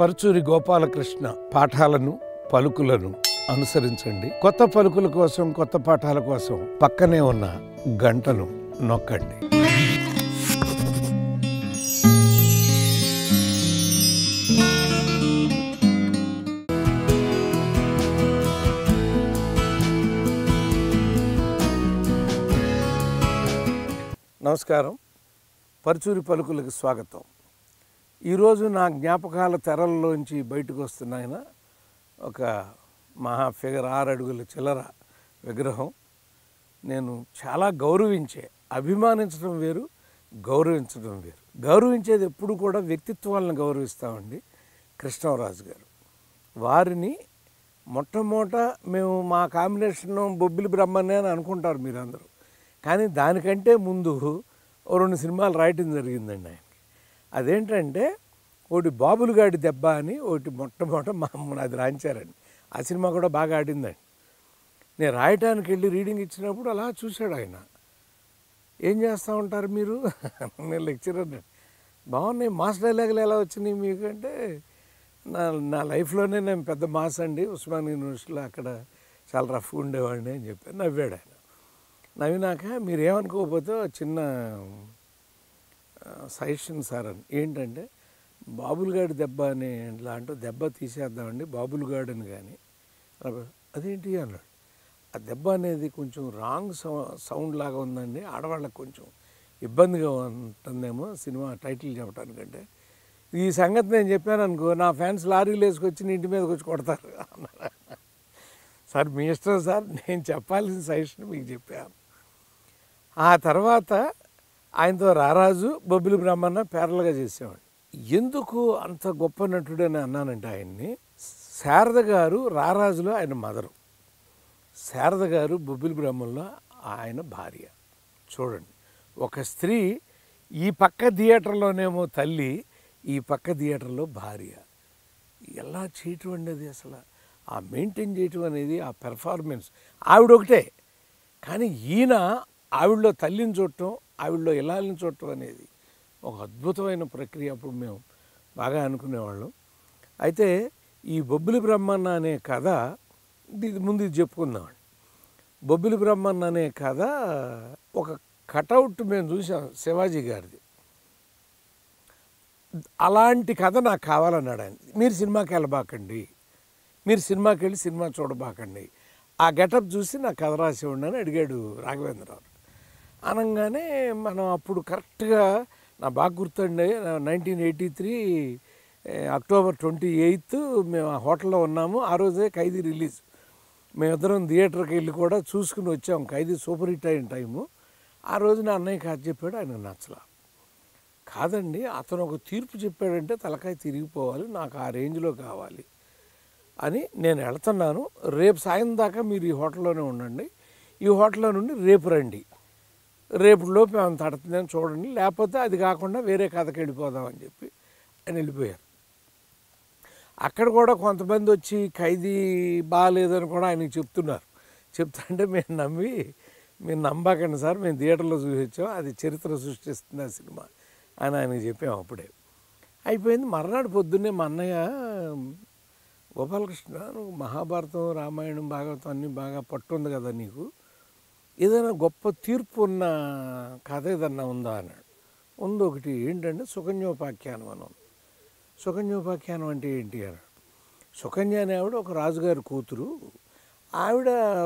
పరుచూరి గోపాలకృష్ణ పాఠాలను పలుకులను అనుసరించండి కొత్త పలుకుల కోసం కొత్త పాఠాల కోసం పక్కనే ఉన్న గంటను నొక్కండి నమస్కారం పరుచూరి పలుకులకు స్వాగతం ఈరోజు నా జ్ఞాపకాల తెరల్లోంచి బయటకు వస్తున్న ఆయన ఒక మహా ఫిగర్ ఆరు అడుగుల చిల్లర విగ్రహం నేను చాలా గౌరవించే అభిమానించడం వేరు గౌరవించడం వేరు గౌరవించేది ఎప్పుడు కూడా వ్యక్తిత్వాలను గౌరవిస్తామండి కృష్ణరాజు గారు వారిని మొట్టమొదట మేము మా కాంబినేషన్ బొబ్బిలి బ్రహ్మనే అని అనుకుంటారు మీరందరూ కానీ దానికంటే ముందు ఓ రెండు సినిమాలు రాయటం జరిగిందండి ఆయనకి అదేంటంటే ఒకటి బాబులుగాడి దెబ్బ అని ఒకటి మొట్టమొదట మా అమ్మ అది రాయించారండి ఆ సినిమా కూడా బాగా ఆడిందండి నేను రాయటానికి వెళ్ళి రీడింగ్ ఇచ్చినప్పుడు అలా చూశాడు ఆయన ఏం చేస్తూ ఉంటారు మీరు నేను లెక్చరర్ బాగున్నాయి మాస్ డైలాగులు ఎలా వచ్చినాయి మీకు అంటే నా నా లైఫ్లోనే నేను పెద్ద మాస్ అండి ఉస్మాన్ యూనివర్సిటీలో అక్కడ చాలా రఫ్గా ఉండేవాడిని అని చెప్పి నవ్వాడు ఆయన నవ్వినాక మీరు ఏమనుకోకపోతే ఓ చిన్న సజెషన్ సార్ అని ఏంటంటే బాబులుగాడి దెబ్బ అని లాంటి దెబ్బ తీసేద్దామండి బాబులుగాడని కానీ అదేంటి అన్నాడు ఆ దెబ్బ అనేది కొంచెం రాంగ్ సౌండ్ లాగా ఉందండి ఆడవాళ్ళకి కొంచెం ఇబ్బందిగా ఉంటుందేమో సినిమా టైటిల్ చెప్పడానికంటే ఈ సంగతి నేను చెప్పాను అనుకో నా ఫ్యాన్స్ లారీలు వేసుకొచ్చి నీ ఇంటి మీదకి వచ్చి కొడతారు అన్నారు సార్ మీ ఇష్టం సార్ నేను చెప్పాల్సిన సజెషన్ మీకు చెప్పాను ఆ తర్వాత ఆయనతో రారాజు బొబ్బిలి బ్రహ్మన్న పేరలుగా చేసేవాడు ఎందుకు అంత గొప్ప నటుడు అని అన్నానంటే ఆయన్ని శారద గారు రారాజులో ఆయన మదరు శారద గారు బొబ్బిలి బ్రహ్మంలో ఆయన భార్య చూడండి ఒక స్త్రీ ఈ పక్క థియేటర్లోనేమో తల్లి ఈ పక్క థియేటర్లో భార్య ఎలా చేయటం అనేది అసలు ఆ మెయింటైన్ చేయటం అనేది ఆ పెర్ఫార్మెన్స్ ఆవిడ ఒకటే కానీ ఈయన ఆవిడలో తల్లిని చూడటం ఆవిడలో ఇలాలని చూడటం అనేది ఒక అద్భుతమైన ప్రక్రియ అప్పుడు మేము బాగా అనుకునేవాళ్ళం అయితే ఈ బొబ్బిలి బ్రహ్మన్న అనే కథ ఇది ముందు ఇది చెప్పుకుందామండి బొబ్బిలి బ్రహ్మన్న అనే కథ ఒక కటౌట్ మేము చూసాం శివాజీ గారిది అలాంటి కథ నాకు కావాలన్నాడు ఆయన మీరు సినిమాకి వెళ్ళబాకండి మీరు సినిమాకి వెళ్ళి సినిమా చూడబాకండి ఆ గెటప్ చూసి నాకు కథ రాసి ఉండని అడిగాడు రాఘవేంద్రరావు అనగానే మనం అప్పుడు కరెక్ట్గా నా బాగా గుర్తండి nineteen eighty three October twenty eighth మేము ఆ హోటల్లో ఉన్నాము ఆ రోజే ఖైదీ రిలీజ్ మేమిద్దరం థియేటర్కి వెళ్ళి కూడా చూసుకుని వచ్చాము ఖైదీ సూపర్ హిట్ అయిన టైము ఆ రోజు నా అన్నయ్య కాదు చెప్పాడు ఆయన నచ్చలా కాదండి అతను ఒక తీర్పు చెప్పాడంటే తలకాయ తిరిగిపోవాలి నాకు ఆ రేంజ్లో కావాలి అని నేను వెళ్తున్నాను రేపు సాయం దాకా మీరు ఈ హోటల్లోనే ఉండండి ఈ హోటల్లో నుండి రేపు రండి రేపు లోపు ఏమైనా తడుతుందని చూడండి లేకపోతే అది కాకుండా వేరే కథకి వెళ్ళిపోదామని చెప్పి ఆయన వెళ్ళిపోయారు అక్కడ కూడా కొంతమంది వచ్చి ఖైదీ బాగాలేదని కూడా ఆయనకి చెప్తున్నారు చెప్తుంటే మేము నమ్మి మీరు నమ్మకండి సార్ మేము థియేటర్లో చూసి వచ్చాం అది చరిత్ర సృష్టిస్తుంది ఆ సినిమా అని ఆయనకి చెప్పాము అప్పుడే అయిపోయింది మర్నాడు పొద్దున్నే మా అన్నయ్య గోపాలకృష్ణ నువ్వు మహాభారతం రామాయణం భాగవతం అన్నీ బాగా పట్టుంది కదా నీకు ఏదైనా గొప్ప తీర్పు ఉన్న కథ ఏదన్నా ఉందా అన్నాడు ఉంది ఒకటి ఏంటంటే సుకన్యోపాఖ్యానం అని ఉంది సుకన్యోపాఖ్యానం అంటే ఏంటి అన్నాడు సుకన్య అనే ఆవిడ ఒక రాజుగారి కూతురు ఆవిడ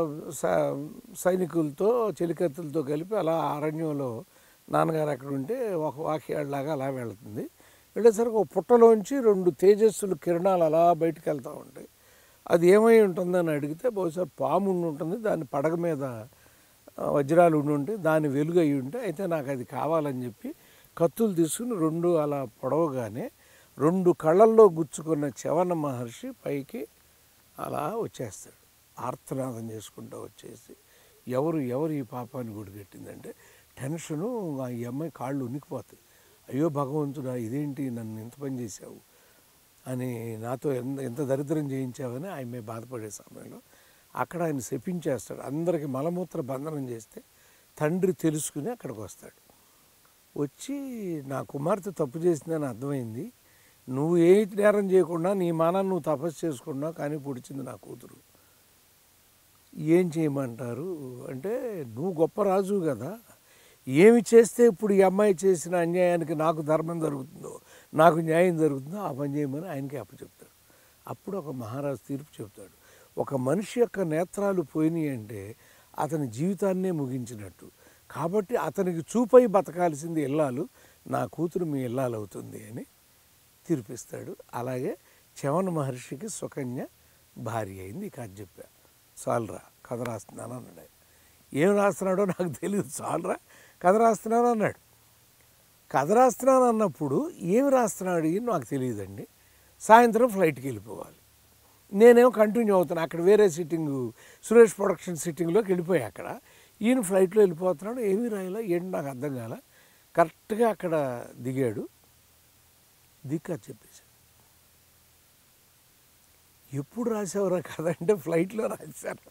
సైనికులతో చెలికత్తులతో కలిపి అలా అరణ్యంలో నాన్నగారు అక్కడ ఉంటే ఒక వాక్యాలాగా అలా వెళుతుంది వెళ్ళేసరికి ఒక పుట్టలోంచి రెండు తేజస్సులు కిరణాలు అలా బయటకు వెళ్తూ ఉంటాయి అది ఏమై ఉంటుందని అడిగితే బహుశా పాము ఉండి ఉంటుంది దాని పడగ మీద వజ్రాలు ఉండి ఉంటే దాని వెలుగు అయి ఉంటే అయితే నాకు అది కావాలని చెప్పి కత్తులు తీసుకుని రెండు అలా పొడవగానే రెండు కళ్ళల్లో గుచ్చుకున్న చవన మహర్షి పైకి అలా వచ్చేస్తాడు ఆర్తనాదం చేసుకుంటూ వచ్చేసి ఎవరు ఎవరు ఈ పాపాన్ని గుడిగట్టిందంటే టెన్షను ఈ అమ్మాయి కాళ్ళు ఉనికిపోతాయి అయ్యో భగవంతుడా ఇదేంటి నన్ను ఎంత పని చేశావు అని నాతో ఎంత ఎంత దరిద్రం చేయించావని ఆమె బాధపడే సమయంలో అక్కడ ఆయన శపించేస్తాడు అందరికి మలమూత్ర బంధనం చేస్తే తండ్రి తెలుసుకుని అక్కడికి వస్తాడు వచ్చి నా కుమార్తె తప్పు చేసిందని అర్థమైంది నువ్వు ఏ నేరం చేయకుండా నీ మానాన్ని నువ్వు తపస్సు చేసుకున్నావు కానీ పొడిచింది నా కూతురు ఏం చేయమంటారు అంటే నువ్వు గొప్ప రాజు కదా ఏమి చేస్తే ఇప్పుడు ఈ అమ్మాయి చేసిన అన్యాయానికి నాకు ధర్మం జరుగుతుందో నాకు న్యాయం జరుగుతుందో ఆ పని చేయమని ఆయనకి అప్పచెప్తాడు అప్పుడు ఒక మహారాజు తీర్పు చెప్తాడు ఒక మనిషి యొక్క నేత్రాలు పోయినాయి అంటే అతని జీవితాన్నే ముగించినట్టు కాబట్టి అతనికి చూపై బతకాల్సింది ఇల్లాలు నా కూతురు మీ ఇల్లాలు అవుతుంది అని తీర్పిస్తాడు అలాగే చవన మహర్షికి సుకన్య భార్య అయింది ఈ కథ చెప్పా చాలురా కథ రాస్తున్నాను అన్నాడు ఆయన ఏం రాస్తున్నాడో నాకు తెలియదు చాలురా కథ రాస్తున్నాను అన్నాడు కథ రాస్తున్నాను అన్నప్పుడు ఏమి రాస్తున్నాడు అని నాకు తెలియదండి సాయంత్రం ఫ్లైట్కి వెళ్ళిపోవాలి నేనేమో కంటిన్యూ అవుతాను అక్కడ వేరే సిట్టింగ్ సురేష్ ప్రొడక్షన్ సిట్టింగ్లోకి వెళ్ళిపోయా అక్కడ ఈయన ఫ్లైట్లో వెళ్ళిపోతున్నాడు ఏమీ రాయలా ఏంటి నాకు అర్థం కాల కరెక్ట్గా అక్కడ దిగాడు దిక్కు అది చెప్పేశాడు ఎప్పుడు రాసేవారా కదంటే ఫ్లైట్లో రాశారు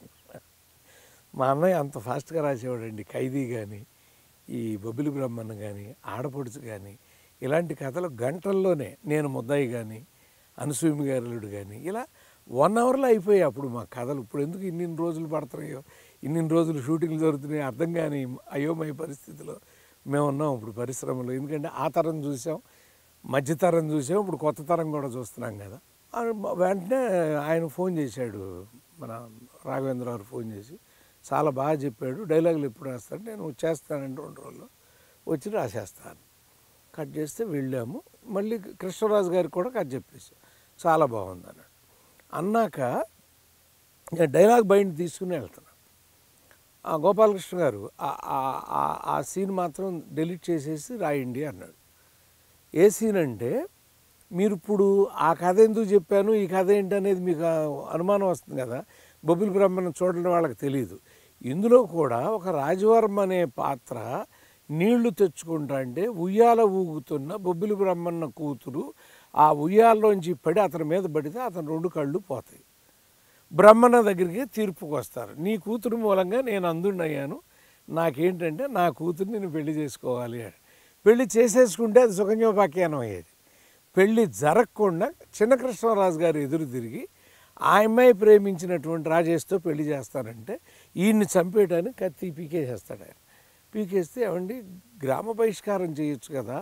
మా అన్నయ్య అంత ఫాస్ట్గా రాసేవాడండి ఖైదీ కానీ ఈ బొబ్బిలి బ్రహ్మన్న కానీ ఆడపడుచు కానీ ఇలాంటి కథలు గంటల్లోనే నేను ముద్దాయి కానీ అనసూమి గారులుడు కానీ ఇలా వన్ అవర్లో అయిపోయాయి అప్పుడు మా కథలు ఇప్పుడు ఎందుకు ఇన్ని రోజులు పడుతున్నాయో ఇన్ని రోజులు షూటింగ్లు జరుగుతున్నాయో అర్థం కాని అయోమయ పరిస్థితిలో మేము ఉన్నాం ఇప్పుడు పరిశ్రమలో ఎందుకంటే ఆ తరం చూసాం మధ్యతరం చూసాం ఇప్పుడు కొత్త తరం కూడా చూస్తున్నాం కదా ఆ వెంటనే ఆయన ఫోన్ చేశాడు మన రాఘవేంద్ర గారు ఫోన్ చేసి చాలా బాగా చెప్పాడు డైలాగులు ఎప్పుడు రాస్తాడు నేను చేస్తానంటే రెండు రోజుల్లో వచ్చి రాసేస్తాను కట్ చేస్తే వెళ్ళాము మళ్ళీ కృష్ణరాజు గారికి కూడా కట్ చెప్పేసి చాలా బాగుంది అన్నాడు అన్నాక నేను డైలాగ్ బైండ్ తీసుకుని వెళ్తున్నాను ఆ గోపాలకృష్ణ గారు ఆ- ఆ- ఆ- ఆ సీన్ మాత్రం డెలీట్ చేసేసి రాయండి అన్నాడు ఏ సీన్ అంటే మీరు ఇప్పుడు ఆ కథ ఎందుకు చెప్పాను ఈ కథ ఏంటి అనేది మీకు ఆ అనుమానం వస్తుంది కదా బొబ్బిలి బ్రహ్మను చూడడం వాళ్ళకి తెలియదు ఇందులో కూడా ఒక రాజవర్మ అనే పాత్ర నీళ్లు తెచ్చుకుంటా అంటే ఉయ్యాల ఊగుతున్న బొబ్బిలి బ్రహ్మన్న కూతురు ఆ ఉయ్యాల్లోంచి పడి అతని మీద పడితే అతని రెండు కళ్ళు పోతాయి బ్రహ్మణ దగ్గరికి తీర్పుకు వస్తారు నీ కూతురు మూలంగా నేను అందుండయ్యాను నాకేంటంటే నా కూతురు నేను పెళ్లి చేసుకోవాలి అని పెళ్లి చేసేసుకుంటే అది సుఖన్యోపాఖ్యానం అయ్యేది పెళ్లి జరగకుండా చిన్న కృష్ణరాజు గారు ఎదురు తిరిగి ఆ అమ్మాయి ప్రేమించినటువంటి రాజేష్తో పెళ్లి చేస్తానంటే ఈయన్ని చంపేయడానికి కత్తి పీకేసేస్తాడు ఆయన పీకేస్తే ఏమండి గ్రామ బహిష్కారం చేయొచ్చు కదా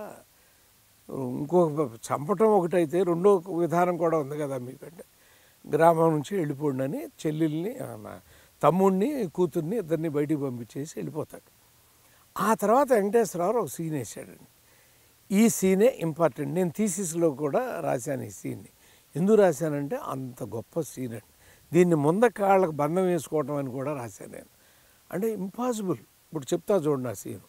ఇంకొక చంపటం ఒకటైతే రెండో విధానం కూడా ఉంది కదా మీకంటే గ్రామం నుంచి వెళ్ళిపోండి అని చెల్లెల్ని ఆ, నా తమ్ముడిని కూతుర్ని ఇద్దరిని బయటికి పంపించేసి వెళ్ళిపోతాడు ఆ తర్వాత వెంకటేశ్వరరావు ఒక సీన్ వేసాడండి ఈ సీనే ఇంపార్టెంట్ నేను థీసిస్లో కూడా రాశాను ఈ సీన్ని ఎందుకు రాశానంటే అంత గొప్ప సీన్ అండి దీన్ని ముంద కాళ్ళకు బంధం వేసుకోవటం అని కూడా రాశాను నేను అంటే ఇంపాసిబుల్ ఇప్పుడు చెప్తా చూడండి ఆ సీను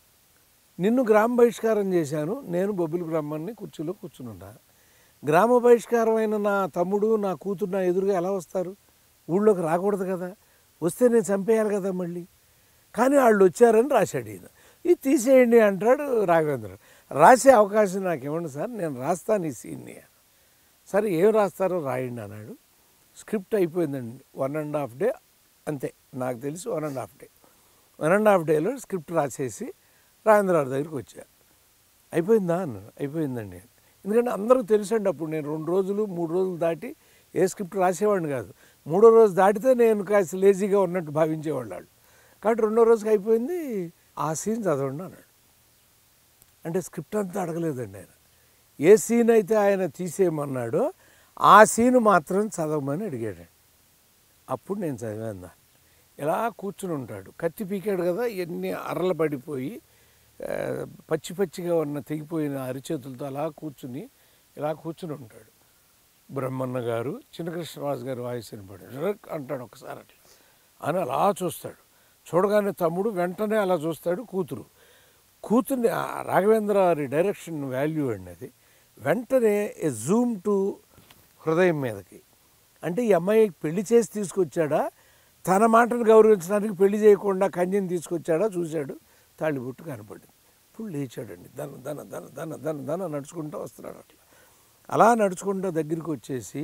నిన్ను గ్రామ బహిష్కారం చేశాను నేను బొబ్బిలి బ్రహ్మణ్ణి కుర్చీలో కూర్చునున్నా గ్రామ బహిష్కారం అయిన నా తమ్ముడు నా కూతురు నా ఎదురుగా ఎలా వస్తారు ఊళ్ళోకి రాకూడదు కదా వస్తే నేను చంపేయాలి కదా మళ్ళీ కానీ వాళ్ళు వచ్చారని రాశాడు ఈయన ఇది తీసేయండి అంటాడు రాఘవేంద్ర రాసే అవకాశం నాకు ఇవ్వండి సార్ నేను రాస్తాను ఈ సీన్ని సరే ఏం రాస్తారో రాయండి అన్నాడు స్క్రిప్ట్ అయిపోయిందండి వన్ అండ్ హాఫ్ డే అంతే నాకు తెలిసి one and half day one and half డేలో స్క్రిప్ట్ రాసేసి రాజేంద్రరావు దగ్గరికి వచ్చా అయిపోయిందా అన్నాను అయిపోయిందండి ఎందుకంటే అందరూ తెలుసండి అప్పుడు నేను రెండు రోజులు మూడు రోజులు దాటి ఏ స్క్రిప్ట్ రాసేవాడిని కాదు మూడో రోజు దాటితే నేను కాస్త లేజీగా ఉన్నట్టు భావించేవాళ్ళు వాళ్ళు కాబట్టి రెండో రోజుకి అయిపోయింది ఆ సీన్ చదవండి అన్నాడు అంటే స్క్రిప్ట్ అంతా అడగలేదండి ఆయన ఏ సీన్ అయితే ఆయన తీసేయమన్నాడో ఆ సీన్ మాత్రం చదవమని అడిగాడు అప్పుడు నేను చదివాను దాన్ని ఇలా కూర్చుని ఉంటాడు కత్తి పీకాడు కదా ఎన్ని అర్రలు పడిపోయి ఆ, పచ్చి పచ్చిగా ఉన్న తెగిపోయిన అరిచేతులతో అలా కూర్చుని ఇలా కూర్చుని ఉంటాడు బ్రహ్మన్న గారు చిన్నకృష్ణరాజు గారు వాయిస్ వినపడాడు "రక్" అంటాడు ఒకసారి అట్లా అని అలా చూస్తాడు చూడగానే తమ్ముడు వెంటనే అలా చూస్తాడు కూతురు కూతుర్ని ఆ రాఘవేంద్ర గారి డైరెక్షన్ వాల్యూ అండి అది వెంటనే ఏ జూమ్ టు హృదయం మీదకి అంటే ఈ అమ్మాయి పెళ్లి చేసి తీసుకొచ్చాడా తన మాటను గౌరవించడానికి పెళ్లి చేయకుండా కన్యని తీసుకొచ్చాడా చూశాడు తాళిబొట్టు కనపడింది ఇప్పుడు లేచాడండి దన దన దన దన దన దన నడుచుకుంటూ వస్తున్నాడు అట్లా అలా నడుచుకుంటూ దగ్గరికి వచ్చేసి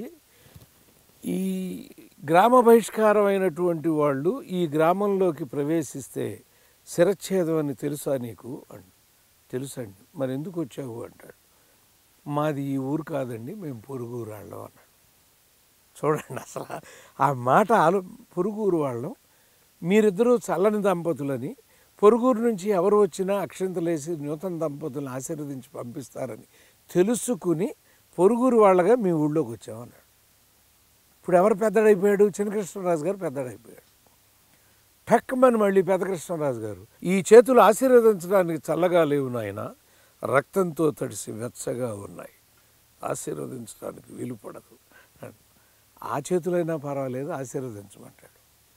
ఈ గ్రామ బహిష్కారం అయినటువంటి వాళ్ళు ఈ గ్రామంలోకి ప్రవేశిస్తే శిరచ్ఛేదం అని తెలుసా నీకు అండి తెలుసండి మరి ఎందుకు వచ్చావు అంటాడు మాది ఈ ఊరు కాదండి మేము పొరుగురు వాళ్ళం అన్నాడు చూడండి అసలు ఆ మాట ఆలో పొరుగురు వాళ్ళం మీరిద్దరూ చల్లని దంపతులని పొరుగురు నుంచి ఎవరు వచ్చినా అక్షంతలేసి నూతన దంపతులను ఆశీర్వదించి పంపిస్తారని తెలుసుకుని పొరుగురు వాళ్ళగా మీ ఊళ్ళోకి వచ్చామన్నాడు ఇప్పుడు ఎవరు పెద్దడైపోయాడు చిన్నకృష్ణరాజు గారు పెద్దడైపోయాడు టక్కమని మళ్ళీ పెద్దకృష్ణరాజు గారు ఈ చేతులు ఆశీర్వదించడానికి చల్లగా లేవు నాయన రక్తంతో తడిసి వెచ్చగా ఉన్నాయి ఆశీర్వదించడానికి వీలు పడదు అన్నాడు. ఆ చేతులైనా పర్వాలేదు ఆశీర్వదించమంటాడు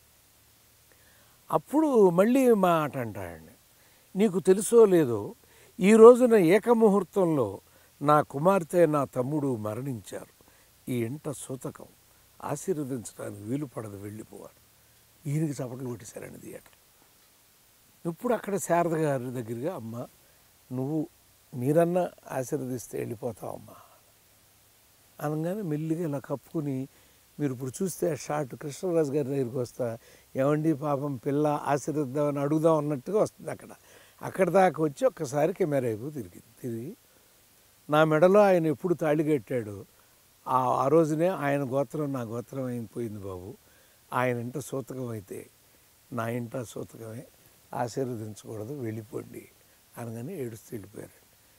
అప్పుడు మళ్ళీ మాట అంటాడండి నీకు తెలుసో లేదో ఈ రోజున ఏకముహూర్తంలో నా కుమార్తె నా తమ్ముడు మరణించారు ఈ ఇంట సూతకం ఆశీర్వదించడానికి వీలు పడదు వెళ్ళిపోవాలి ఈయనకి చప్పట్లు కొట్టేశారండి థియేటర్ ఇప్పుడు అక్కడ శారద గారి దగ్గరగా అమ్మ నువ్వు మీరన్నా ఆశీర్వదిస్తే వెళ్ళిపోతావు అమ్మా అనగానే మెల్లిగా ఇలా కప్పుకుని మీరు ఇప్పుడు చూస్తే ఆ షార్ట్ కృష్ణరాజు గారి దగ్గరికి వస్తా ఏమండి పాపం పిల్ల ఆశీర్వదిద్దామని అడుగుదాం అన్నట్టుగా వస్తుంది అక్కడ అక్కడ దాకా వచ్చి ఒక్కసారి కెమెరా వైపు తిరిగింది తిరిగి నా మెడలో ఆయన ఎప్పుడు తాళి కట్టాడు ఆ ఆ రోజునే ఆయన గోత్రం నా గోత్రం అయిపోయింది బాబు ఆయన ఇంట సూతకం అయితే నా ఇంట సూతకమే ఆశీర్వదించకూడదు వెళ్ళిపోండి అనగానే ఏడుస్తూ వెళ్ళిపోయారండి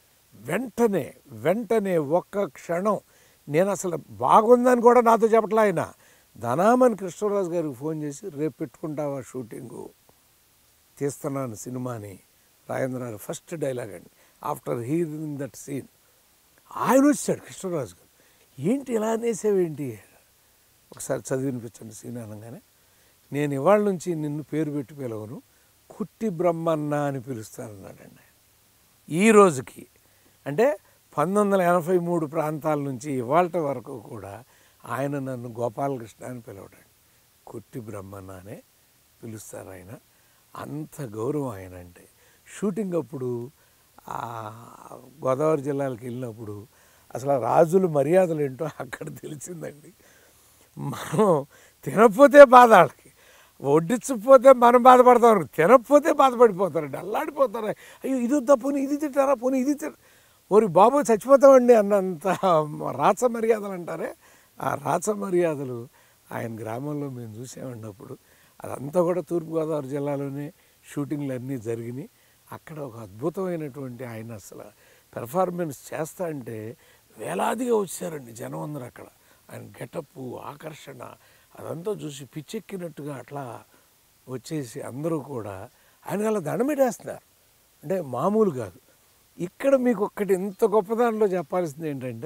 వెంటనే వెంటనే ఒక్క క్షణం నేను అసలు బాగుందని కూడా నాతో చెప్పట్లే ఆయన ధనామని కృష్ణరాజు గారికి ఫోన్ చేసి రేపు పెట్టుకుంటావా షూటింగు తీస్తున్నాను సినిమాని రాజేంద్ర గారు ఫస్ట్ డైలాగ్ అండి ఆఫ్టర్ హీరింగ్ దట్ సీన్ ఆయన వచ్చాడు కృష్ణరాజు గారు ఏంటి ఇలా అనేసావేంటి ఒకసారి చదివినిపించండి సీన్ అనగానే నేను ఇవాళ నుంచి నిన్ను పేరు పెట్టి పిలవను కుట్టి బ్రహ్మన్న అని పిలుస్తానన్నాడండి ఆయన ఈ రోజుకి అంటే పంతొమ్మిది వందల ఎనభై మూడు ప్రాంతాల నుంచి ఇవాళ వరకు కూడా ఆయన నన్ను గోపాలకృష్ణ అని పిలవడండి కుట్టి బ్రహ్మన్న అనే పిలుస్తారు ఆయన అంత గౌరవం ఆయన అంటే షూటింగ్ అప్పుడు ఆ గోదావరి జిల్లాలకు వెళ్ళినప్పుడు అసలు ఆ రాజుల మర్యాదలు ఏంటో అక్కడ తెలిసిందండి మనం తినకపోతే బాధ వాళ్ళకి వడ్డించకపోతే మనం బాధపడతాం తినకపోతే బాధపడిపోతారండి అల్లాడిపోతారు అయ్యో ఇది వద్దా పోనీ ఇది తింటారా పోనీ ఇది తింటారా ఓరి బాబు చచ్చిపోతామండి అన్నంత రాచ మర్యాదలు అంటారే ఆ రాచ మర్యాదలు ఆయన గ్రామంలో మేము చూసామండి అప్పుడు అదంతా కూడా తూర్పుగోదావరి జిల్లాలోనే షూటింగ్లు అన్నీ జరిగినాయి అక్కడ ఒక అద్భుతమైనటువంటి ఆయన అసలు పెర్ఫార్మెన్స్ చేస్తా అంటే వేలాదిగా వచ్చారండి జనం అందరూ అక్కడ ఆయన గెటప్ ఆకర్షణ అదంతా చూసి పిచ్చెక్కినట్టుగా అట్లా వచ్చేసి అందరూ కూడా ఆయన అలా దండం పెట్టేస్తున్నారు అంటే మామూలు కాదు ఇక్కడ మీకు ఒక్కటి ఇంత గొప్ప దాంట్లో చెప్పాల్సింది ఏంటంటే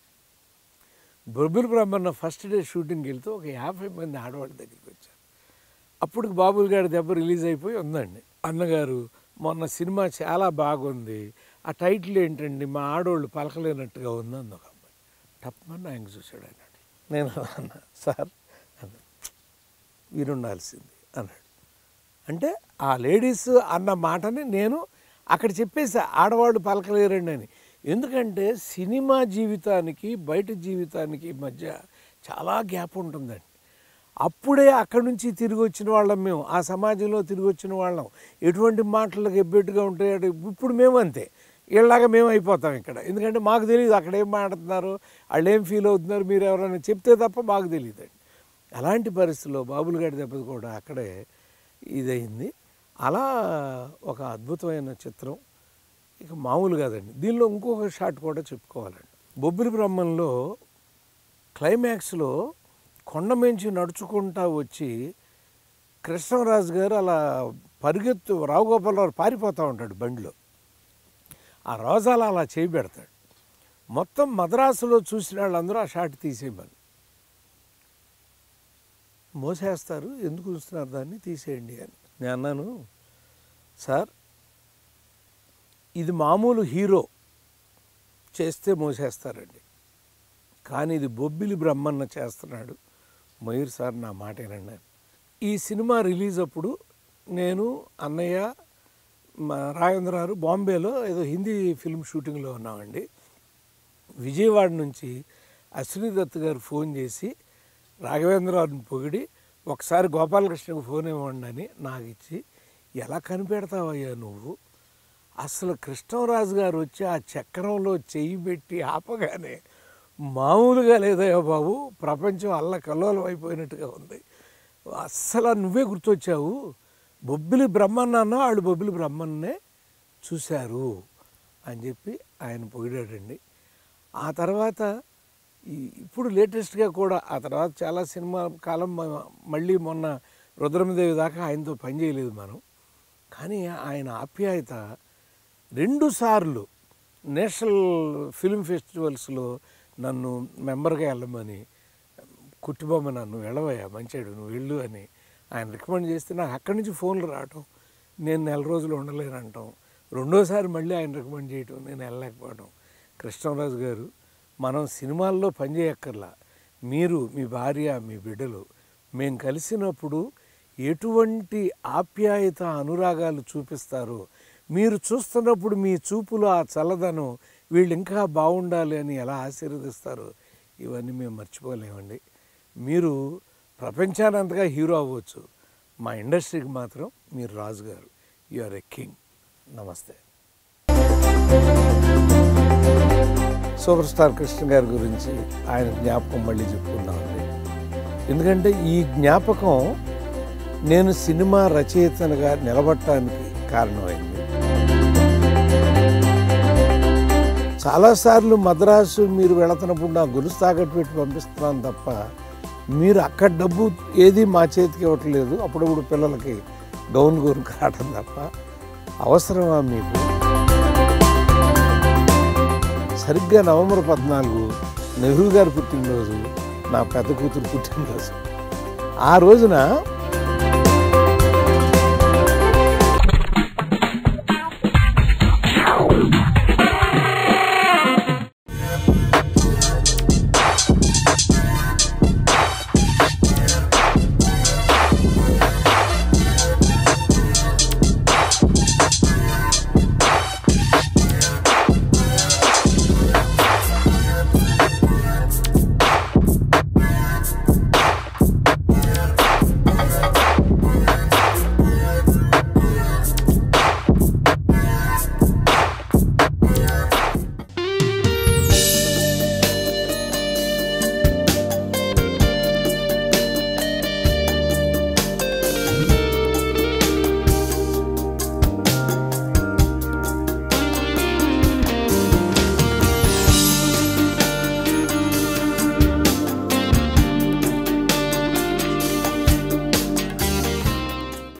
బొబ్బిలి బ్రహ్మన్న ఫస్ట్ డే షూటింగ్కి వెళ్తే ఒక యాభై మంది ఆడవాళ్ళ దగ్గరికి వచ్చారు అప్పుడు బాబుల్ గారి దెబ్బ రిలీజ్ అయిపోయి ఉందండి అన్నగారు మొన్న సినిమా చాలా బాగుంది ఆ టైటిల్ ఏంటండి మా ఆడవాళ్ళు పలకలేనట్టుగా ఉంది అంది ఒక అమ్మాయి టప్పమని ఆయన చూశాడు ఆయన నేను అన్నా సార్ అన్నా వీరుండాల్సింది అన్నాడు అంటే ఆ లేడీస్ అన్న మాటని నేను అక్కడ చెప్పేసా ఆడవాళ్ళు పలకలేరండి అని ఎందుకంటే సినిమా జీవితానికి బయట జీవితానికి మధ్య చాలా గ్యాప్ ఉంటుందండి అప్పుడే అక్కడి నుంచి తిరిగి వచ్చిన వాళ్ళం మేము ఆ సమాజంలో తిరిగి వచ్చిన వాళ్ళం ఎటువంటి మాటలకు ఎబ్బెట్టుగా ఉంటాయి అంటే ఇప్పుడు మేము అంతే వీళ్ళలాగా మేము అయిపోతాం ఇక్కడ ఎందుకంటే మాకు తెలియదు అక్కడ ఏం మాట్లాడుతున్నారు వాళ్ళు ఏం ఫీల్ అవుతున్నారు మీరు ఎవరైనా చెప్తే తప్ప మాకు తెలియదండి అలాంటి పరిస్థితుల్లో బాబులు గారి దెబ్బది కూడా అక్కడే ఇదయింది అలా ఒక అద్భుతమైన చిత్రం ఇక మామూలు కాదండి దీనిలో ఇంకొక షాట్ కూడా చెప్పుకోవాలండి బొబ్బిలి బ్రహ్మంలో క్లైమాక్స్లో కొండ మించి నడుచుకుంటా వచ్చి కృష్ణరాజు గారు అలా పరిగెత్తు రావు గోపాలరావు పారిపోతూ ఉంటాడు బండిలో ఆ రోజాలు అలా చేయి పెడతాడు మొత్తం మద్రాసులో చూసిన వాళ్ళందరూ ఆ షాట్ తీసేయమని మోసేస్తారు ఎందుకు ఉంచుతున్నారు దాన్ని తీసేయండి అని నేను అన్నాను సార్ ఇది మామూలు హీరో చేస్తే మోసేస్తారండి కానీ ఇది బొబ్బిలి బ్రహ్మన్న చేస్తున్నాడు మయూర్ సార్ నా మాట వినండి అని. ఈ సినిమా రిలీజ్ అప్పుడు నేను అన్నయ్య మా రాజేంద్ర గారు బాంబేలో ఏదో హిందీ ఫిల్మ్ షూటింగ్లో ఉన్నామండి విజయవాడ నుంచి అశ్విని దత్ గారు ఫోన్ చేసి రాఘవేంద్రరావుని పొగిడి ఒకసారి గోపాలకృష్ణకు ఫోన్ ఇవ్వండి అని నాకు ఇచ్చి ఎలా కనిపెడతావయ్యా నువ్వు అసలు కృష్ణరాజు గారు వచ్చి ఆ చక్రంలో చెయ్యి పెట్టి ఆపగానే మామూలుగా లేదయ్యా బాబు ప్రపంచం అల్ల కల్లోలం అయిపోయినట్టుగా ఉంది అస్సలు నువ్వే గుర్తొచ్చావు బొబ్బిలి బ్రహ్మన్న అన్న వాళ్ళు బొబ్బిలి బ్రహ్మన్నే చూశారు అని చెప్పి ఆయన పొగిడాడండి ఆ తర్వాత ఈ ఇప్పుడు లేటెస్ట్గా కూడా ఆ తర్వాత చాలా సినిమా కాలం మ- మళ్ళీ మొన్న రుద్రమదేవి దాకా ఆయనతో పనిచేయలేదు మనం కానీ ఆయన ఆప్యాయత రెండు సార్లు నేషనల్ ఫిల్మ్ ఫెస్టివల్స్లో నన్ను మెంబర్గా వెళ్ళమని కుట్టిబొమ్మ నన్ను వెళ్ళవయ్యా మంచాడు నువ్వు వెళ్ళు అని ఆయన రికమెండ్ చేస్తే నాకు అక్కడి నుంచి ఫోన్లు రావటం నేను నెల రోజులు ఉండలేను అంటాం రెండోసారి మళ్ళీ ఆయన రికమెండ్ చేయటం నేను వెళ్ళలేకపోవడం కృష్ణరాజు గారు మనం సినిమాల్లో పనిచేయక్కర్లా మీరు మీ భార్య మీ బిడ్డలు మేము కలిసినప్పుడు ఎటువంటి ఆప్యాయత అనురాగాలు చూపిస్తారో మీరు చూస్తున్నప్పుడు మీ చూపులో ఆ చల్లదనం వీళ్ళు ఇంకా బాగుండాలి అని ఎలా ఆశీర్వదిస్తారో ఇవన్నీ మేము మర్చిపోలేమండి మీరు ప్రపంచానంతగా హీరో అవ్వచ్చు మా ఇండస్ట్రీకి మాత్రం మీరు Raju garu you are a king నమస్తే సూపర్ స్టార్ కృష్ణ గారి గురించి ఆయన జ్ఞాపకం మళ్ళీ చెప్పుకుందామండి ఎందుకంటే ఈ జ్ఞాపకం నేను సినిమా రచయితనుగా నిలబడటానికి కారణమైంది చాలాసార్లు మద్రాసు మీరు వెళుతున్నప్పుడు నా గొలుసు తాకట్టు పెట్టి పంపిస్తున్నాను తప్ప మీరు అక్కడ డబ్బు ఏది మా చేతికి ఇవ్వట్లేదు అప్పుడప్పుడు పిల్లలకి గౌన్ కొనుక్కు రావడం తప్ప అవసరమా మీకు సరిగ్గా నవంబర్ పద్నాలుగు నెహ్రూ గారి పుట్టినరోజు నా పెద్ద కూతురు పుట్టినరోజు ఆ రోజున